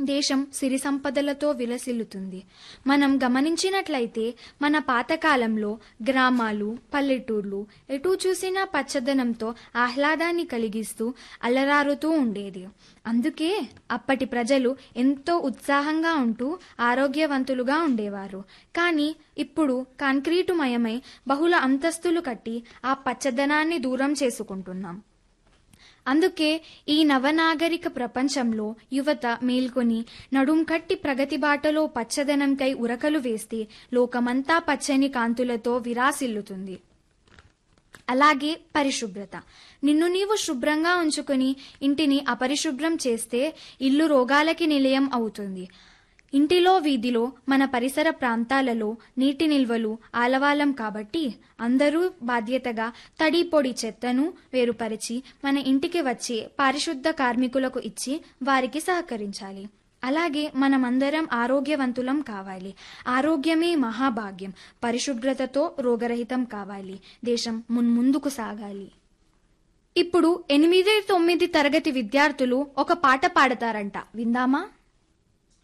దేశం సిరి సంపదలతో విలసిల్లుతుంది మనం గమనించినట్లయితే మన పాతకాలంలో గ్రామాలు పల్లెటూర్లు ఎటు చూసినా పచ్చదనంతో ఆహ్లాదాన్ని కలిగిస్తూ అలరారుతూ ఉండేది అందుకే అప్పటి ప్రజలు ఎంతో ఉత్సాహంగా ఉంటూ ఆరోగ్యవంతులుగా ఉండేవారు కానీ ఇప్పుడు కాంక్రీటుమయమై బహుళ అంతస్తులు కట్టి ఆ పచ్చదనాన్ని దూరం చేసుకుంటున్నాం అందుకే ఈ నవనాగరిక ప్రపంచంలో యువత మేల్కొని నడుం కట్టి ప్రగతి బాటలో పచ్చదనంకై ఉరకలు వేస్తే లోకమంతా పచ్చని కాంతులతో విరాసిల్లుతుంది అలాగే పరిశుభ్రత నిన్ను నీవు శుభ్రంగా ఉంచుకొని ఇంటిని అపరిశుభ్రం చేస్తే ఇల్లు రోగాలకి నిలయం అవుతుంది ఇంటిలో వీధిలో మన పరిసర ప్రాంతాలలో నీటి నిల్వలు ఆలవాలం కాబట్టి అందరూ బాధ్యతగా తడి పొడి చెత్తను వేరుపరిచి మన ఇంటికి వచ్చే పారిశుద్ధ కార్మికులకు ఇచ్చి వారికి సహకరించాలి అలాగే మనమందరం ఆరోగ్యవంతులం కావాలి ఆరోగ్యమే మహాభాగ్యం పరిశుభ్రతతో రోగరహితం కావాలి దేశం మున్ముందుకు సాగాలి ఇప్పుడు ఎనిమిది తొమ్మిది తరగతి విద్యార్థులు ఒక పాట పాడతారంట విందామా